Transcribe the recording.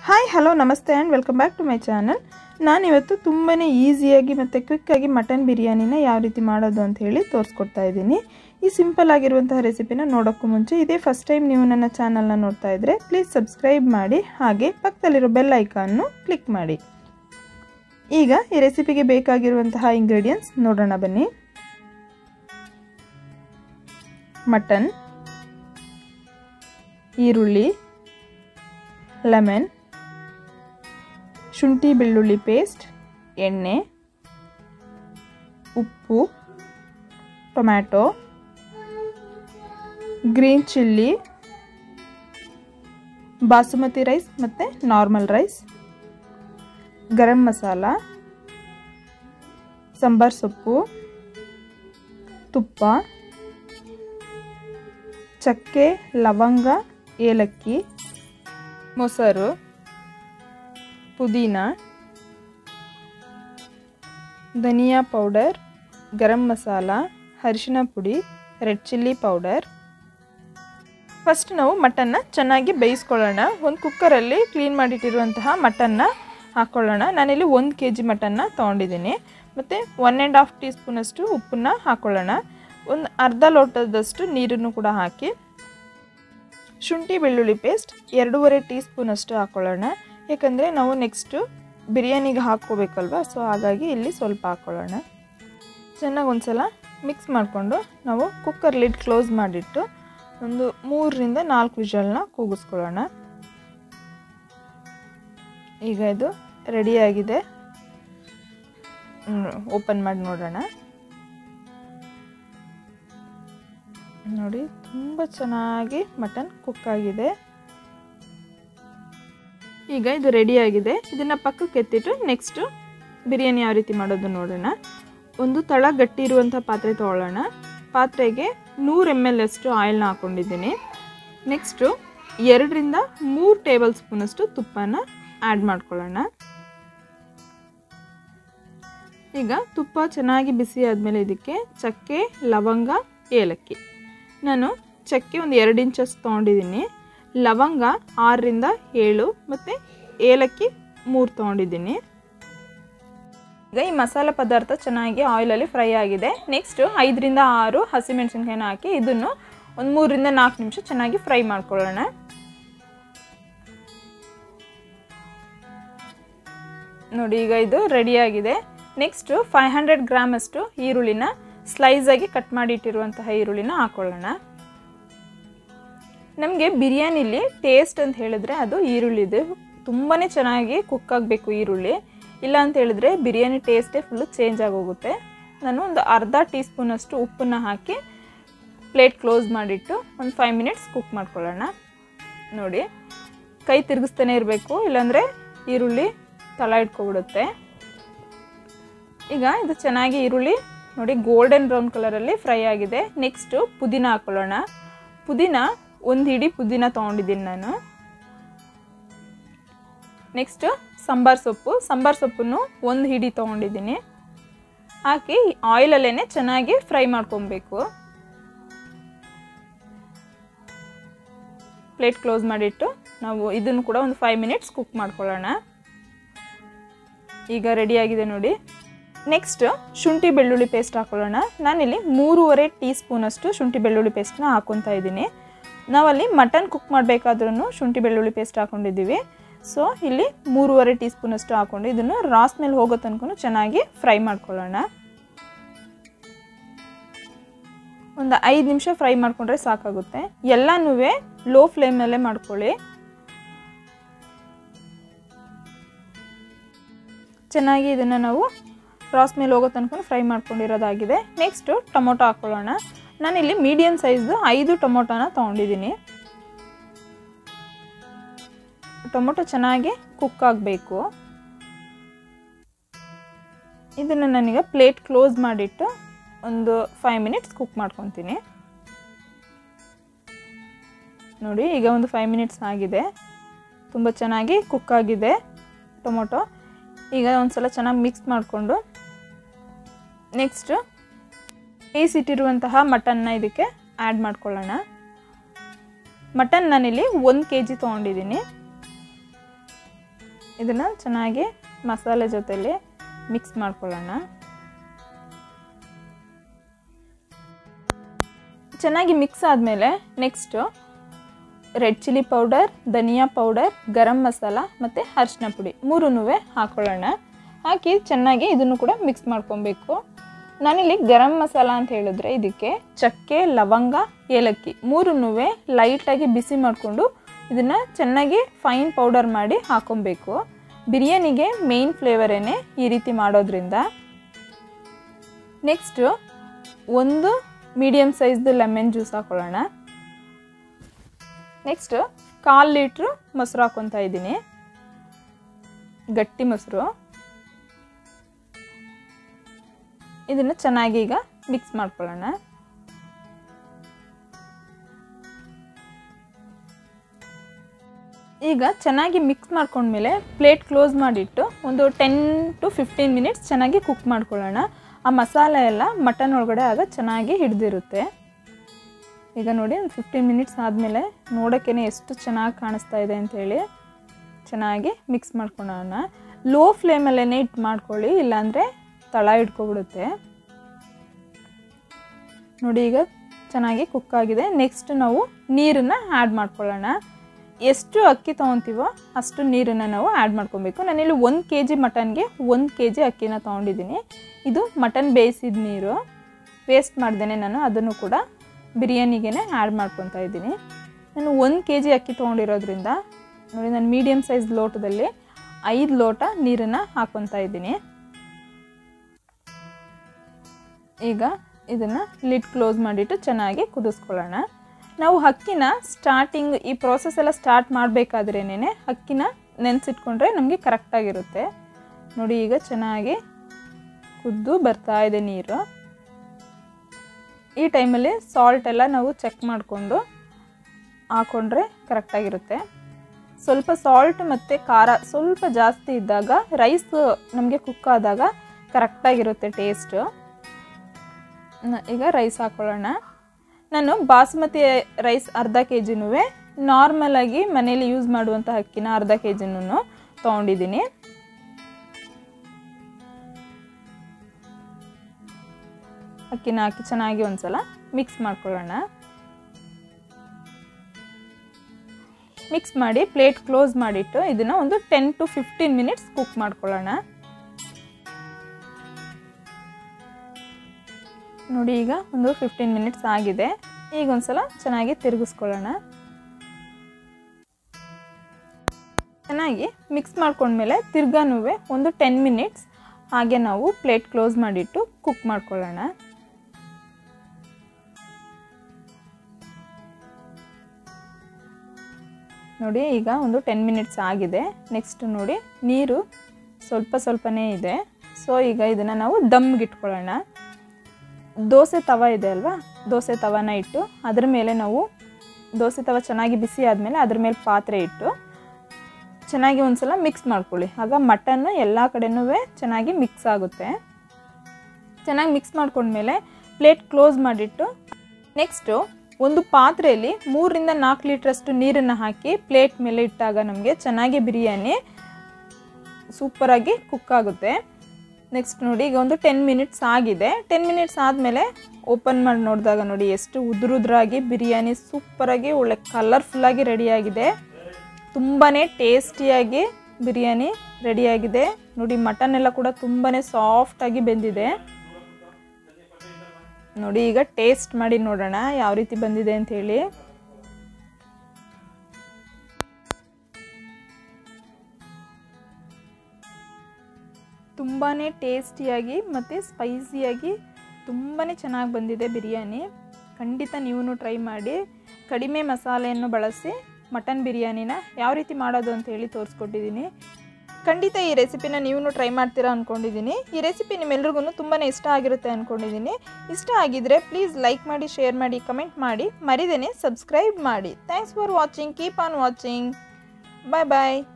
hi hello ನಮಸ್ತೆ and welcome back to my channel ನಾನಿವತ್ತು ತುಂಬಾ ಈಸಿಯಾಗಿ ಮತ್ತು ಕ್ವಿಕ್ಕಾಗಿ ಮಟನ್ ಬಿರಿಯಾನಿನ ಯಾವ ರೀತಿ ಮಾಡೋದು ಅಂತ ಹೇಳಿ ತೋರಿಸ್ಕೊಡ್ತಾ ಇದ್ದೀನಿ ಈ ಸಿಂಪಲ್ ಆಗಿರುವಂತಹ ರೆಸಿಪಿನ ನೋಡೋಕ್ಕೂ ಮುಂಚೆ ಇದೇ ಫಸ್ಟ್ ಟೈಮ್ ನೀವು ನನ್ನ ಚಾನಲ್ನ ನೋಡ್ತಾ ಇದ್ದರೆ ಪ್ಲೀಸ್ ಸಬ್ಸ್ಕ್ರೈಬ್ ಮಾಡಿ ಹಾಗೆ ಪಕ್ಕದಲ್ಲಿರೋ ಬೆಲ್ ಐಕಾನ್ನು ಕ್ಲಿಕ್ ಮಾಡಿ ಈಗ ಈ ರೆಸಿಪಿಗೆ ಬೇಕಾಗಿರುವಂತಹ ಇಂಗ್ರೀಡಿಯೆಂಟ್ಸ್ ನೋಡೋಣ ಬನ್ನಿ ಮಟನ್ ಈರುಳ್ಳಿ ಲೆಮನ್ ಶುಂಠಿ ಬೆಳ್ಳುಳ್ಳಿ ಪೇಸ್ಟ್ ಎಣ್ಣೆ ಉಪ್ಪು tomato green chilli basmati rice ಮತ್ತು ನಾರ್ಮಲ್ ರೈಸ್ ಗರಂ ಮಸಾಲ ಸಾಂಬಾರ್ ಸೊಪ್ಪು ತುಪ್ಪ ಚಕ್ಕೆ ಲವಂಗ ಏಲಕ್ಕಿ ಮೊಸರು ಪುದೀನ ಧನಿಯಾ ಪೌಡರ್ ಗರಂ ಮಸಾಲ ಅರಿಶಿನ ಪುಡಿ ರೆಡ್ ಚಿಲ್ಲಿ ಪೌಡರ್ ಫಸ್ಟ್ ನಾವು ಮಟನ್ನ ಚೆನ್ನಾಗಿ ಬೇಯಿಸ್ಕೊಳ್ಳೋಣ ಒಂದು ಕುಕ್ಕರಲ್ಲಿ ಕ್ಲೀನ್ ಮಾಡಿಟ್ಟಿರುವಂತಹ ಮಟನ್ನ ಹಾಕ್ಕೊಳ್ಳೋಣ ನಾನಿಲ್ಲಿ ಒಂದು ಕೆ ಜಿ ಮಟನ್ನ ತೊಗೊಂಡಿದ್ದೀನಿ ಮತ್ತು ಒನ್ ಆ್ಯಂಡ್ ಹಾಫ್ ಟೀ ಸ್ಪೂನಷ್ಟು ಉಪ್ಪನ್ನ ಹಾಕ್ಕೊಳ್ಳೋಣ ಒಂದು ಅರ್ಧ ಲೋಟದಷ್ಟು ನೀರನ್ನು ಕೂಡ ಹಾಕಿ ಶುಂಠಿ ಬೆಳ್ಳುಳ್ಳಿ ಪೇಸ್ಟ್ ಎರಡೂವರೆ ಟೀ ಸ್ಪೂನಷ್ಟು ಹಾಕ್ಕೊಳ್ಳೋಣ ಯಾಕಂದರೆ ನಾವು ನೆಕ್ಸ್ಟು ಬಿರಿಯಾನಿಗೆ ಹಾಕ್ಕೋಬೇಕಲ್ವ ಸೊ ಹಾಗಾಗಿ ಇಲ್ಲಿ ಸ್ವಲ್ಪ ಹಾಕ್ಕೊಳ್ಳೋಣ ಚೆನ್ನಾಗಿ ಒಂದು ಸಲ ಮಿಕ್ಸ್ ಮಾಡಿಕೊಂಡು ನಾವು ಕುಕ್ಕರ್ ಲಿಡ್ ಕ್ಲೋಸ್ ಮಾಡಿಟ್ಟು ಒಂದು ಮೂರರಿಂದ ನಾಲ್ಕು ವಿಷಲ್ನ ಕೂಗಿಸ್ಕೊಳ್ಳೋಣ ಈಗ ಇದು ರೆಡಿಯಾಗಿದೆ ಓಪನ್ ಮಾಡಿ ನೋಡೋಣ ನೋಡಿ ತುಂಬ ಚೆನ್ನಾಗಿ ಮಟನ್ ಕುಕ್ ಆಗಿದೆ ಈಗ ಇದು ರೆಡಿಯಾಗಿದೆ ಇದನ್ನು ಪಕ್ಕಕ್ಕೆ ಎತ್ತಿಟ್ಟು ನೆಕ್ಸ್ಟು ಬಿರಿಯಾನಿ ಯಾವ ರೀತಿ ಮಾಡೋದು ನೋಡೋಣ ಒಂದು ತಳ ಗಟ್ಟಿ ಇರುವಂಥ ಪಾತ್ರೆ ತೊಗೊಳ್ಳೋಣ ಪಾತ್ರೆಗೆ ನೂರು ಎಮ್ ಎಲ್ ಅಷ್ಟು ಆಯಿಲ್ನ ಹಾಕ್ಕೊಂಡಿದ್ದೀನಿ ನೆಕ್ಸ್ಟು ಎರಡರಿಂದ ಮೂರು ಟೇಬಲ್ ಸ್ಪೂನಷ್ಟು ತುಪ್ಪನ ಆ್ಯಡ್ ಮಾಡ್ಕೊಳ್ಳೋಣ ಈಗ ತುಪ್ಪ ಚೆನ್ನಾಗಿ ಬಿಸಿ ಆದಮೇಲೆ ಇದಕ್ಕೆ ಚಕ್ಕೆ ಲವಂಗ ಏಲಕ್ಕಿ ನಾನು ಚಕ್ಕೆ ಒಂದು ಎರಡು ಇಂಚಸ್ ತೊಗೊಂಡಿದ್ದೀನಿ ಲವಂಗ ಆರರಿಂದ ಏಳು ಮತ್ತು ಏಲಕ್ಕಿ ಮೂರು ತೊಗೊಂಡಿದ್ದೀನಿ ಈಗ ಈ ಮಸಾಲೆ ಪದಾರ್ಥ ಚೆನ್ನಾಗಿ ಆಯಿಲಲ್ಲಿ ಫ್ರೈ ಆಗಿದೆ ನೆಕ್ಸ್ಟು ಐದರಿಂದ ಆರು ಹಸಿಮೆಣಸಿನ್ಕಾಯಿನ ಹಾಕಿ ಇದನ್ನು ಒಂದು ಮೂರರಿಂದ ನಾಲ್ಕು ನಿಮಿಷ ಚೆನ್ನಾಗಿ ಫ್ರೈ ಮಾಡ್ಕೊಳ್ಳೋಣ ನೋಡಿ ಈಗ ಇದು ರೆಡಿಯಾಗಿದೆ ನೆಕ್ಸ್ಟು ಫೈವ್ ಹಂಡ್ರೆಡ್ ಗ್ರಾಮಷ್ಟು ಈರುಳ್ಳಿನ ಸ್ಲೈಸಾಗಿ ಕಟ್ ಮಾಡಿ ಇಟ್ಟಿರುವಂತಹ ಈರುಳ್ಳಿನ ಹಾಕ್ಕೊಳ್ಳೋಣ ನಮಗೆ ಬಿರಿಯಾನಿಲಿ ಟೇಸ್ಟ್ ಅಂತ ಹೇಳಿದ್ರೆ ಅದು ಈರುಳ್ಳಿದು ತುಂಬಾ ಚೆನ್ನಾಗಿ ಕುಕ್ ಆಗಬೇಕು ಈರುಳ್ಳಿ ಇಲ್ಲ ಅಂತ ಹೇಳಿದ್ರೆ ಬಿರಿಯಾನಿ ಟೇಸ್ಟೇ ಫುಲ್ಲು ಚೇಂಜ್ ಆಗೋಗುತ್ತೆ ನಾನು ಒಂದು ಅರ್ಧ ಟೀ ಸ್ಪೂನಷ್ಟು ಉಪ್ಪನ್ನು ಹಾಕಿ ಪ್ಲೇಟ್ ಕ್ಲೋಸ್ ಮಾಡಿಟ್ಟು ಒಂದು ಫೈವ್ ಮಿನಿಟ್ಸ್ ಕುಕ್ ಮಾಡ್ಕೊಳ್ಳೋಣ ನೋಡಿ ಕೈ ತಿರುಗಿಸ್ತಾನೆ ಇರಬೇಕು ಇಲ್ಲಾಂದರೆ ಈರುಳ್ಳಿ ತಳ ಇಟ್ಕೊಬಿಡುತ್ತೆ ಈಗ ಇದು ಚೆನ್ನಾಗಿ ಈರುಳ್ಳಿ ನೋಡಿ ಗೋಲ್ಡನ್ ಬ್ರೌನ್ ಕಲರಲ್ಲಿ ಫ್ರೈ ಆಗಿದೆ ನೆಕ್ಸ್ಟು ಪುದೀನ ಹಾಕ್ಕೊಳ್ಳೋಣ ಪುದೀನ ಒಂದು ಹಿಡಿ ಪುದೀನ ತೊಗೊಂಡಿದ್ದೀನಿ ನಾನು ನೆಕ್ಸ್ಟು ಸಾಂಬಾರ್ ಸೊಪ್ಪು ಸಾಂಬಾರ್ ಸೊಪ್ಪನ್ನು ಒಂದು ಹಿಡಿ ತೊಗೊಂಡಿದ್ದೀನಿ ಹಾಕಿ ಆಯಿಲಲ್ಲೇ ಚೆನ್ನಾಗಿ ಫ್ರೈ ಮಾಡ್ಕೊಬೇಕು ಪ್ಲೇಟ್ ಕ್ಲೋಸ್ ಮಾಡಿಟ್ಟು ನಾವು ಇದನ್ನು ಕೂಡ ಒಂದು ಫೈವ್ ಮಿನಿಟ್ಸ್ ಕುಕ್ ಮಾಡ್ಕೊಳ್ಳೋಣ ಈಗ ರೆಡಿಯಾಗಿದೆ ನೋಡಿ ನೆಕ್ಸ್ಟ್ ಶುಂಠಿ ಬೆಳ್ಳುಳ್ಳಿ ಪೇಸ್ಟ್ ಹಾಕೊಳ್ಳೋಣ ನಾನಿಲ್ಲಿ ಮೂರುವರೆ ಟೀ ಸ್ಪೂನಷ್ಟು ಶುಂಠಿ ಬೆಳ್ಳುಳ್ಳಿ ಪೇಸ್ಟ್ನ ಹಾಕ್ಕೊತಾ ಇದ್ದೀನಿ ನಾವಲ್ಲಿ ಮಟನ್ ಕುಕ್ ಮಾಡಬೇಕಾದ್ರೂ ಶುಂಠಿ ಬೆಳ್ಳುಳ್ಳಿ ಪೇಸ್ಟ್ ಹಾಕ್ಕೊಂಡಿದ್ದೀವಿ ಸೊ ಇಲ್ಲಿ ಮೂರುವರೆ ಟೀ ಸ್ಪೂನಷ್ಟು ಹಾಕ್ಕೊಂಡು ಇದನ್ನು ರಾಸ್ ಮೇಲೆ ಹೋಗೋ ತನಕ ಚೆನ್ನಾಗಿ ಫ್ರೈ ಮಾಡ್ಕೊಳ್ಳೋಣ ಒಂದು ಐದು ನಿಮಿಷ ಫ್ರೈ ಮಾಡಿಕೊಂಡ್ರೆ ಸಾಕಾಗುತ್ತೆ ಎಲ್ಲನೂ ಲೋ ಫ್ಲೇಮಲ್ಲೇ ಮಾಡ್ಕೊಳ್ಳಿ ಚೆನ್ನಾಗಿ ಇದನ್ನು ನಾವು ರಾಸ್ ಮೇಲೆ ಹೋಗೋ ತನಕ ಫ್ರೈ ಮಾಡ್ಕೊಂಡಿರೋದಾಗಿದೆ ನೆಕ್ಸ್ಟು ಟೊಮೊಟೊ ಹಾಕ್ಕೊಳ್ಳೋಣ ನಾನಿಲ್ಲಿ ಮೀಡಿಯಮ್ ಸೈಜ್ದು ಐದು ಟೊಮೊಟೊನ ತೊಗೊಂಡಿದ್ದೀನಿ ಟೊಮೊಟೊ ಚೆನ್ನಾಗಿ ಕುಕ್ ಆಗಬೇಕು ಇದನ್ನು ನಾನೀಗ ಪ್ಲೇಟ್ ಕ್ಲೋಸ್ ಮಾಡಿಟ್ಟು ಒಂದು ಫೈವ್ ಮಿನಿಟ್ಸ್ ಕುಕ್ ಮಾಡ್ಕೊತೀನಿ ನೋಡಿ ಈಗ ಒಂದು ಫೈವ್ ಮಿನಿಟ್ಸ್ ಆಗಿದೆ ತುಂಬ ಚೆನ್ನಾಗಿ ಕುಕ್ ಆಗಿದೆ ಟೊಮೊಟೊ ಈಗ ಒಂದು ಸಲ ಚೆನ್ನಾಗಿ ಮಿಕ್ಸ್ ಮಾಡಿಕೊಂಡು ನೆಕ್ಸ್ಟು ಬೇಯಿಸಿಟ್ಟಿರುವಂತಹ ಮಟನ್ನ ಇದಕ್ಕೆ ಆ್ಯಡ್ ಮಾಡ್ಕೊಳ್ಳೋಣ ಮಟನ್ ನಾನಿಲ್ಲಿ ಒಂದು ಕೆ ಜಿ ತೊಗೊಂಡಿದ್ದೀನಿ ಇದನ್ನು ಚೆನ್ನಾಗಿ ಮಸಾಲೆ ಜೊತೆಲಿ ಮಿಕ್ಸ್ ಮಾಡ್ಕೊಳ್ಳೋಣ ಚೆನ್ನಾಗಿ ಮಿಕ್ಸ್ ಆದಮೇಲೆ ನೆಕ್ಸ್ಟು ರೆಡ್ ಚಿಲ್ಲಿ ಪೌಡರ್ ಧನಿಯಾ ಪೌಡರ್ ಗರಂ ಮಸಾಲ ಮತ್ತು ಅರಿಶಿನ ಪುಡಿ ಮೂರೂ ಹಾಕ್ಕೊಳ್ಳೋಣ ಹಾಕಿ ಚೆನ್ನಾಗಿ ಇದನ್ನು ಕೂಡ ಮಿಕ್ಸ್ ಮಾಡ್ಕೊಬೇಕು ನಾನಿಲ್ಲಿ ಗರಂ ಮಸಾಲ ಅಂತ ಹೇಳಿದ್ರೆ ಇದಕ್ಕೆ ಚಕ್ಕೆ ಲವಂಗ ಏಲಕ್ಕಿ ಮೂರನ್ನೂ ಲೈಟಾಗಿ ಬಿಸಿ ಮಾಡಿಕೊಂಡು ಇದನ್ನು ಚೆನ್ನಾಗಿ ಫೈನ್ ಪೌಡರ್ ಮಾಡಿ ಹಾಕೊಬೇಕು ಬಿರಿಯಾನಿಗೆ ಮೇಯ್ನ್ ಫ್ಲೇವರೇನೆ ಈ ರೀತಿ ಮಾಡೋದ್ರಿಂದ ನೆಕ್ಸ್ಟು ಒಂದು ಮೀಡಿಯಮ್ ಸೈಜ್ದು ಲೆಮನ್ ಜ್ಯೂಸ್ ಹಾಕೊಳ್ಳೋಣ ನೆಕ್ಸ್ಟ್ ಕಾಲು ಲೀಟ್ರು ಮೊಸರು ಹಾಕ್ಕೊತಾ ಇದ್ದೀನಿ ಗಟ್ಟಿ ಮೊಸರು ಇದನ್ನು ಚೆನ್ನಾಗಿ ಈಗ ಮಿಕ್ಸ್ ಮಾಡ್ಕೊಳ್ಳೋಣ ಈಗ ಚೆನ್ನಾಗಿ ಮಿಕ್ಸ್ ಮಾಡ್ಕೊಂಡ್ಮೇಲೆ ಪ್ಲೇಟ್ ಕ್ಲೋಸ್ ಮಾಡಿಟ್ಟು ಒಂದು ಟೆನ್ ಟು ಫಿಫ್ಟೀನ್ ಮಿನಿಟ್ಸ್ ಚೆನ್ನಾಗಿ ಕುಕ್ ಮಾಡ್ಕೊಳ್ಳೋಣ ಆ ಮಸಾಲೆ ಎಲ್ಲ ಮಟನ್ ಒಳಗಡೆ ಆಗ ಚೆನ್ನಾಗಿ ಹಿಡಿದಿರುತ್ತೆ ಈಗ ನೋಡಿ ಒಂದು ಫಿಫ್ಟೀನ್ ಮಿನಿಟ್ಸ್ ಆದಮೇಲೆ ನೋಡೋಕ್ಕೇ ಎಷ್ಟು ಚೆನ್ನಾಗಿ ಕಾಣಿಸ್ತಾ ಇದೆ ಅಂಥೇಳಿ ಚೆನ್ನಾಗಿ ಮಿಕ್ಸ್ ಮಾಡ್ಕೊಳ್ಳೋಣ ಲೋ ಫ್ಲೇಮಲ್ಲೇ ಇಟ್ಟು ಮಾಡ್ಕೊಳ್ಳಿ ಇಲ್ಲಾಂದರೆ ತಳ ಹಿಡ್ಕೊಬಿಡುತ್ತೆ ನೋಡಿ ಈಗ ಚೆನ್ನಾಗಿ ಕುಕ್ ಆಗಿದೆ ನೆಕ್ಸ್ಟ್ ನಾವು ನೀರನ್ನು ಆ್ಯಡ್ ಮಾಡ್ಕೊಳ್ಳೋಣ ಎಷ್ಟು ಅಕ್ಕಿ ತೊಗೊತೀವೋ ಅಷ್ಟು ನೀರನ್ನು ನಾವು ಆ್ಯಡ್ ಮಾಡ್ಕೊಬೇಕು ನಾನಿಲ್ಲಿ ಒಂದು ಕೆ ಜಿ ಮಟನ್ಗೆ ಒಂದು ಕೆ ಜಿ ಅಕ್ಕಿನ ತೊಗೊಂಡಿದ್ದೀನಿ ಇದು ಮಟನ್ ಬೇಯಿಸಿದ ನೀರು ವೇಸ್ಟ್ ಮಾಡ್ದೇನೆ ನಾನು ಅದನ್ನು ಕೂಡ ಬಿರಿಯಾನಿಗೆ ಆ್ಯಡ್ ಮಾಡ್ಕೊತಾ ಇದ್ದೀನಿ ನಾನು ಒಂದು ಕೆ ಜಿ ಅಕ್ಕಿ ತೊಗೊಂಡಿರೋದ್ರಿಂದ ನೋಡಿ ನಾನು ಮೀಡಿಯಮ್ ಸೈಜ್ ಲೋಟದಲ್ಲಿ ಐದು ಲೋಟ ನೀರನ್ನು ಹಾಕ್ಕೊತಾ ಇದ್ದೀನಿ ಈಗ ಇದನ್ನು ಲಿಡ್ ಕ್ಲೋಸ್ ಮಾಡಿಟ್ಟು ಚೆನ್ನಾಗಿ ಕುದಿಸ್ಕೊಳ್ಳೋಣ ನಾವು ಅಕ್ಕಿನ ಸ್ಟಾರ್ಟಿಂಗ್ ಈ ಪ್ರೋಸೆಸ್ ಎಲ್ಲ ಸ್ಟಾರ್ಟ್ ಮಾಡಬೇಕಾದ್ರೇನೆ ಅಕ್ಕಿನ ನೆನೆಸಿಟ್ಕೊಂಡ್ರೆ ನಮಗೆ ಕರೆಕ್ಟಾಗಿರುತ್ತೆ ನೋಡಿ ಈಗ ಚೆನ್ನಾಗಿ ಕುದ್ದು ಬರ್ತಾ ಇದೆ ನೀರು ಈ ಟೈಮಲ್ಲಿ ಸಾಲ್ಟ್ ಎಲ್ಲ ನಾವು ಚೆಕ್ ಮಾಡಿಕೊಂಡು ಹಾಕ್ಕೊಂಡ್ರೆ ಕರೆಕ್ಟಾಗಿರುತ್ತೆ ಸ್ವಲ್ಪ ಸಾಲ್ಟ್ ಮತ್ತು ಖಾರ ಸ್ವಲ್ಪ ಜಾಸ್ತಿ ಇದ್ದಾಗ ರೈಸ್ ನಮಗೆ ಕುಕ್ ಆದಾಗ ಕರೆಕ್ಟಾಗಿರುತ್ತೆ ಟೇಸ್ಟು ಈಗ ರೈಸ್ ಹಾಕ್ಕೊಳ್ಳೋಣ ನಾನು ಬಾಸ್ಮತಿ ರೈಸ್ ಅರ್ಧ ಕೆ ಜಿನೂ ನಾರ್ಮಲಾಗಿ ಮನೇಲಿ ಯೂಸ್ ಮಾಡುವಂಥ ಅಕ್ಕಿನ ಅರ್ಧ ಕೆ ಜಿನೂ ತೊಗೊಂಡಿದ್ದೀನಿ ಅಕ್ಕಿನ ಹಾಕಿ ಚೆನ್ನಾಗಿ ಒಂದ್ಸಲ ಮಿಕ್ಸ್ ಮಾಡ್ಕೊಳ್ಳೋಣ ಮಿಕ್ಸ್ ಮಾಡಿ ಪ್ಲೇಟ್ ಕ್ಲೋಸ್ ಮಾಡಿಟ್ಟು ಇದನ್ನು ಒಂದು ten to fifteen minutes cook ಮಾಡ್ಕೊಳ್ಳೋಣ ನೋಡಿ ಈಗ ಒಂದು ಫಿಫ್ಟೀನ್ ಮಿನಿಟ್ಸ್ ಆಗಿದೆ ಈಗ ಒಂದ್ಸಲ ಚೆನ್ನಾಗಿ ತಿರುಗಿಸ್ಕೊಳ್ಳೋಣ ಚೆನ್ನಾಗಿ ಮಿಕ್ಸ್ ಮಾಡ್ಕೊಂಡ್ಮೇಲೆ ತಿರ್ಗಾನು ಒಂದು ಟೆನ್ ಮಿನಿಟ್ಸ್ ಹಾಗೆ ನಾವು ಪ್ಲೇಟ್ ಕ್ಲೋಸ್ ಮಾಡಿಟ್ಟು ಕುಕ್ ಮಾಡ್ಕೊಳ್ಳೋಣ ನೋಡಿ ಈಗ ಒಂದು ಟೆನ್ ಮಿನಿಟ್ಸ್ ಆಗಿದೆ ನೆಕ್ಸ್ಟ್ ನೋಡಿ ನೀರು ಸ್ವಲ್ಪ ಸ್ವಲ್ಪನೇ ಇದೆ ಸೊ ಈಗ ಇದನ್ನು ನಾವು ದಮ್ಗೆ ಇಟ್ಕೊಳ್ಳೋಣ ದೋಸೆ ತವ ಇದೆ ಅಲ್ವಾ ದೋಸೆ ತವನ ಇಟ್ಟು ಅದ್ರ ಮೇಲೆ ನಾವು ದೋಸೆ ತವ ಚೆನ್ನಾಗಿ ಬಿಸಿ ಆದಮೇಲೆ ಅದ್ರ ಮೇಲೆ ಪಾತ್ರೆ ಇಟ್ಟು ಚೆನ್ನಾಗಿ ಒಂದ್ಸಲ ಮಿಕ್ಸ್ ಮಾಡ್ಕೊಳ್ಳಿ ಆಗ ಮಟನ್ನು ಎಲ್ಲ ಕಡೆನೂ ಚೆನ್ನಾಗಿ ಮಿಕ್ಸ್ ಆಗುತ್ತೆ ಚೆನ್ನಾಗಿ ಮಿಕ್ಸ್ ಮಾಡ್ಕೊಂಡ್ಮೇಲೆ ಪ್ಲೇಟ್ ಕ್ಲೋಸ್ ಮಾಡಿಟ್ಟು ನೆಕ್ಸ್ಟು ಒಂದು ಪಾತ್ರೆಯಲ್ಲಿ ಮೂರರಿಂದ ನಾಲ್ಕು ಲೀಟ್ರಷ್ಟು ನೀರನ್ನು ಹಾಕಿ ಪ್ಲೇಟ್ ಮೇಲೆ ಇಟ್ಟಾಗ ನಮಗೆ ಚೆನ್ನಾಗಿ ಬಿರಿಯಾನಿ ಸೂಪರಾಗಿ ಕುಕ್ ಆಗುತ್ತೆ ನೆಕ್ಸ್ಟ್ ನೋಡಿ ಈಗ ಒಂದು ಟೆನ್ ಮಿನಿಟ್ಸ್ ಆಗಿದೆ ಟೆನ್ ಮಿನಿಟ್ಸ್ ಆದಮೇಲೆ ಓಪನ್ ಮಾಡಿ ನೋಡಿದಾಗ ನೋಡಿ ಎಷ್ಟು ಉದುರುದ್ರಾಗಿ ಬಿರಿಯಾನಿ ಸೂಪರಾಗಿ ಒಳ್ಳೆ ಕಲರ್ಫುಲ್ಲಾಗಿ ರೆಡಿಯಾಗಿದೆ ತುಂಬಾ ಟೇಸ್ಟಿಯಾಗಿ ಬಿರಿಯಾನಿ ರೆಡಿಯಾಗಿದೆ ನೋಡಿ ಮಟನ್ ಎಲ್ಲ ಕೂಡ ತುಂಬಾ ಸಾಫ್ಟಾಗಿ ಬೆಂದಿದೆ ನೋಡಿ ಈಗ ಟೇಸ್ಟ್ ಮಾಡಿ ನೋಡೋಣ ಯಾವ ರೀತಿ ಬಂದಿದೆ ಅಂತ ಹೇಳಿ ತುಂಬಾ ಟೇಸ್ಟಿಯಾಗಿ ಮತ್ತು ಸ್ಪೈಸಿಯಾಗಿ ತುಂಬಾ ಚೆನ್ನಾಗಿ ಬಂದಿದೆ ಬಿರಿಯಾನಿ ಖಂಡಿತ ನೀವು ಟ್ರೈ ಮಾಡಿ ಕಡಿಮೆ ಮಸಾಲೆಯನ್ನು ಬಳಸಿ ಮಟನ್ ಬಿರಿಯಾನಿನ ಯಾವ ರೀತಿ ಮಾಡೋದು ಅಂತ ಹೇಳಿ ತೋರಿಸ್ಕೊಟ್ಟಿದ್ದೀನಿ ಖಂಡಿತ ಈ ರೆಸಿಪಿನ ನೀವು ಟ್ರೈ ಮಾಡ್ತೀರಾ ಅಂದ್ಕೊಂಡಿದ್ದೀನಿ ಈ ರೆಸಿಪಿ ನಿಮ್ಮೆಲ್ರಿಗೂ ತುಂಬಾ ಇಷ್ಟ ಆಗಿರುತ್ತೆ ಅಂದ್ಕೊಂಡಿದ್ದೀನಿ ಇಷ್ಟ ಆಗಿದ್ರೆ ಪ್ಲೀಸ್ ಲೈಕ್ ಮಾಡಿ ಶೇರ್ ಮಾಡಿ ಕಮೆಂಟ್ ಮಾಡಿ ಮರಿದೇನೆ ಸಬ್ಸ್ಕ್ರೈಬ್ ಮಾಡಿ thanks for watching keep on watching bye bye